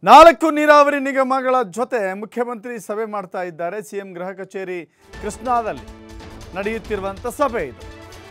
ನಾಲ್ಕು ನೀರಾವರಿ ನಿಗಮಗಳ ಜೊತೆ ಮುಖ್ಯಮಂತ್ರಿ ಸಭೆ ಮಾಡ್ತಾ ಇದ್ದಾರೆ ಸಿಎಂ ಗೃಹ ಕಚೇರಿ ಕೃಷ್ಣಾದಲ್ಲಿ ನಡೆಯುತ್ತಿರುವಂಥ ಸಭೆ ಇದು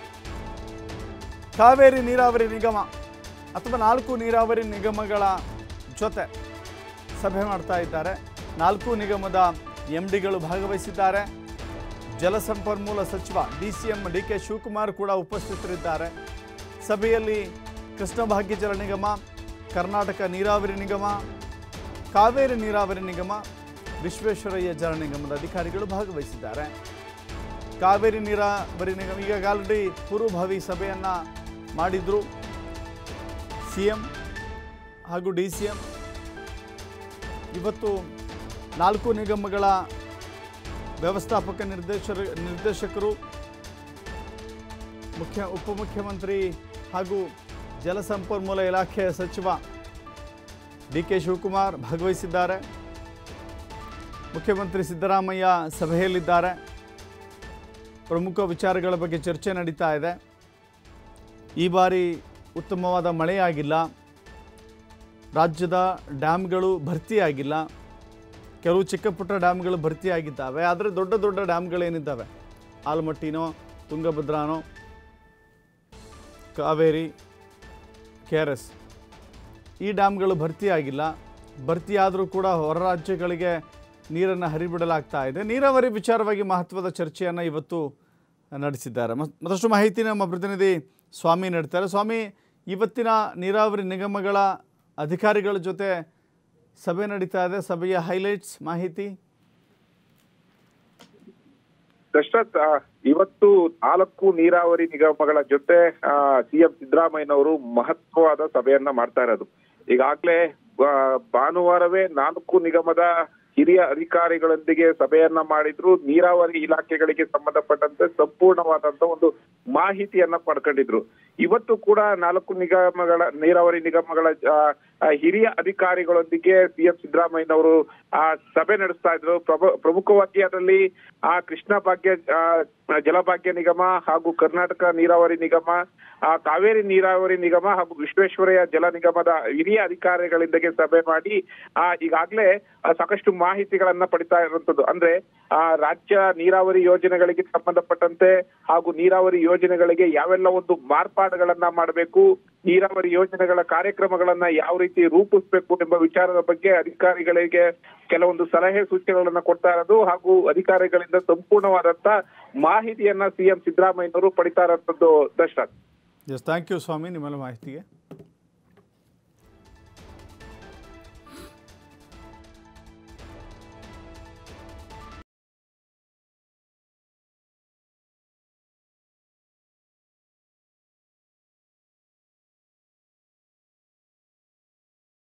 ಕಾವೇರಿ ನೀರಾವರಿ ನಿಗಮ ಅಥವಾ ನಾಲ್ಕು ನೀರಾವರಿ ನಿಗಮಗಳ ಜೊತೆ ಸಭೆ ಮಾಡ್ತಾ ಇದ್ದಾರೆ ನಾಲ್ಕು ನಿಗಮದ ಎಂ ಡಿಗಳು ಭಾಗವಹಿಸಿದ್ದಾರೆ ಜಲಸಂಪನ್ಮೂಲ ಸಚಿವ D C M D K Shivakumar ಕೂಡ ಉಪಸ್ಥಿತರಿದ್ದಾರೆ ಸಭೆಯಲ್ಲಿ ಕೃಷ್ಣ ಭಾಗ್ಯ ಜಲ ನಿಗಮ ಕರ್ನಾಟಕ ನೀರಾವರಿ ನಿಗಮ ಕಾವೇರಿ ನೀರಾವರಿ ನಿಗಮ ವಿಶ್ವೇಶ್ವರಯ್ಯ ಜಲ ನಿಗಮದ ಅಧಿಕಾರಿಗಳು ಭಾಗವಹಿಸಿದ್ದಾರೆ ಕಾವೇರಿ ನೀರಾವರಿ ನಿಗಮ ಈಗ ಆಲ್ರೆಡಿ ಪೂರ್ವಭಾವಿ ಸಭೆಯನ್ನು ಮಾಡಿದ್ರು ಸಿ ಎಂ ಹಾಗೂ ಡಿ ಸಿ ಎಂ ಇವತ್ತು ನಾಲ್ಕು ನಿಗಮಗಳ ವ್ಯವಸ್ಥಾಪಕ ನಿರ್ದೇಶರ ನಿರ್ದೇಶಕರು ಮುಖ್ಯ ಉಪಮುಖ್ಯಮಂತ್ರಿ ಹಾಗೂ ಜಲಸಂಪನ್ಮೂಲ ಇಲಾಖೆಯ ಸಚಿವ ಡಿ ಕೆ ಶಿವಕುಮಾರ್ ಭಾಗವಹಿಸಿದ್ದಾರೆ ಮುಖ್ಯಮಂತ್ರಿ ಸಿದ್ದರಾಮಯ್ಯ ಸಭೆಯಲ್ಲಿದ್ದಾರೆ ಪ್ರಮುಖ ವಿಚಾರಗಳ ಬಗ್ಗೆ ಚರ್ಚೆ ನಡೀತಾ ಇದೆ ಈ ಬಾರಿ ಉತ್ತಮವಾದ ಮಳೆಯಾಗಿಲ್ಲ ರಾಜ್ಯದ ಡ್ಯಾಮ್ಗಳು ಭರ್ತಿಯಾಗಿಲ್ಲ ಕೆಲವು ಚಿಕ್ಕ ಪುಟ್ಟ ಡ್ಯಾಮ್ಗಳು ಭರ್ತಿಯಾಗಿದ್ದಾವೆ ಆದರೆ ದೊಡ್ಡ ದೊಡ್ಡ ಡ್ಯಾಮ್ಗಳೇನಿದ್ದಾವೆ ಆಲಮಟ್ಟಿನೋ ತುಂಗಭದ್ರಾನೋ ಕಾವೇರಿ ಕೆ ಆರ್ ಎಸ್ ಈ ಡ್ಯಾಮ್ಗಳು ಭರ್ತಿಯಾಗಿಲ್ಲ ಭರ್ತಿಯಾದರೂ ಕೂಡ ಹೊರ ರಾಜ್ಯಗಳಿಗೆ ನೀರನ್ನು ಹರಿಬಿಡಲಾಗ್ತಾ ಇದೆ ನೀರಾವರಿ ವಿಚಾರವಾಗಿ ಮಹತ್ವದ ಚರ್ಚೆಯನ್ನು ಇವತ್ತು ನಡೆಸಿದ್ದಾರೆ ಮತ್- ಮತ್ತಷ್ಟು ಮಾಹಿತಿ ನಮ್ಮ ಪ್ರತಿನಿಧಿ ಸ್ವಾಮಿ ನೀಡ್ತಾರೆ ಸ್ವಾಮಿ ಇವತ್ತಿನ ನೀರಾವರಿ ನಿಗಮಗಳ ಅಧಿಕಾರಿಗಳ ಜೊತೆ ಸಭೆ ನಡೀತಾ ಇದೆ ಸಭೆಯ ಹೈಲೈಟ್ಸ್ ಮಾಹಿತಿ ದಶರಥ್ ಆ, ಇವತ್ತು ನಾಲ್ಕು ನೀರಾವರಿ ನಿಗಮಗಳ ಜೊತೆ ಸಿಎಂ ಸಿದ್ದರಾಮಯ್ಯನವರು ಮಹತ್ವವಾದ ಸಭೆಯನ್ನ ಮಾಡ್ತಾ ಇರೋದು ಈಗಾಗ್ಲೇ ಆ, ಭಾನುವಾರವೇ ನಾಲ್ಕು ನಿಗಮದ ಹಿರಿಯ ಅಧಿಕಾರಿಗಳೊಂದಿಗೆ ಸಭೆಯನ್ನ ಮಾಡಿದ್ರು ನೀರಾವರಿ ಇಲಾಖೆಗಳಿಗೆ ಸಂಬಂಧಪಟ್ಟಂತೆ ಸಂಪೂರ್ಣವಾದಂತ ಒಂದು ಮಾಹಿತಿಯನ್ನ ಪಡ್ಕೊಂಡಿದ್ರು ಇವತ್ತು ಕೂಡ ನಾಲ್ಕು ನಿಗಮಗಳ ನೀರಾವರಿ ನಿಗಮಗಳ ಆ, ಆ, ಹಿರಿಯ ಅಧಿಕಾರಿಗಳೊಂದಿಗೆ ಸಿಎಂ ಸಿದ್ದರಾಮಯ್ಯನವರು ಆ ಸಭೆ ನಡೆಸ್ತಾ ಇದ್ರು ಪ್ರಭ- ಪ್ರಮುಖವಾಗಿ ಅದರಲ್ಲಿ ಆ ಕೃಷ್ಣ ಭಾಗ್ಯ ಆ, ಜಲಭಾಗ್ಯ ನಿಗಮ ಹಾಗೂ ಕರ್ನಾಟಕ ನೀರಾವರಿ ನಿಗಮ ಆ, ಕಾವೇರಿ ನೀರಾವರಿ ನಿಗಮ ಹಾಗೂ ವಿಶ್ವೇಶ್ವರಯ್ಯ ಜಲ ನಿಗಮದ ಹಿರಿಯ ಅಧಿಕಾರಿಗಳಿಂದಗೆ ಸಭೆ ಮಾಡಿ ಆ ಈಗಾಗಲೇ ಸಾಕಷ್ಟು ಮಾಹಿತಿಗಳನ್ನ ಪಡಿತಾ ಇರುವಂತದ್ದು ಅಂದ್ರೆ ಆ ರಾಜ್ಯ ನೀರಾವರಿ ಯೋಜನೆಗಳಿಗೆ ಸಂಬಂಧಪಟ್ಟಂತೆ ಹಾಗೂ ನೀರಾವರಿ ಯೋಜನೆಗಳಿಗೆ ಯಾವೆಲ್ಲ ಒಂದು ಮಾರ್ಪಾಡುಗಳನ್ನ ಮಾಡಬೇಕು ನೀರಾವರಿ ಯೋಜನೆಗಳ ಕಾರ್ಯಕ್ರಮಗಳನ್ನ ಯಾವ ರೀತಿ ರೂಪಿಸಬೇಕು ಎಂಬ ವಿಚಾರದ ಬಗ್ಗೆ ಅಧಿಕಾರಿಗಳಿಗೆ ಕೆಲವೊಂದು ಸಲಹೆ ಸೂಚನೆಗಳನ್ನ ಕೊಡ್ತಾ ಇರೋದು ಹಾಗೂ ಅಧಿಕಾರಿಗಳಿಂದ ಸಂಪೂರ್ಣವಾದಂತ ಮಾಹಿತಿಯನ್ನ ಸಿಎಂ ಸಿದ್ದರಾಮಯ್ಯನವರು ಪಡಿತಾ ಇರೋಂಥದ್ದು ದಶರಥ್ ಎಸ್ ಥ್ಯಾಂಕ್ ಯು ಸ್ವಾಮಿ ನಿಮ್ಮೆಲ್ಲ ಮಾಹಿತಿಗೆ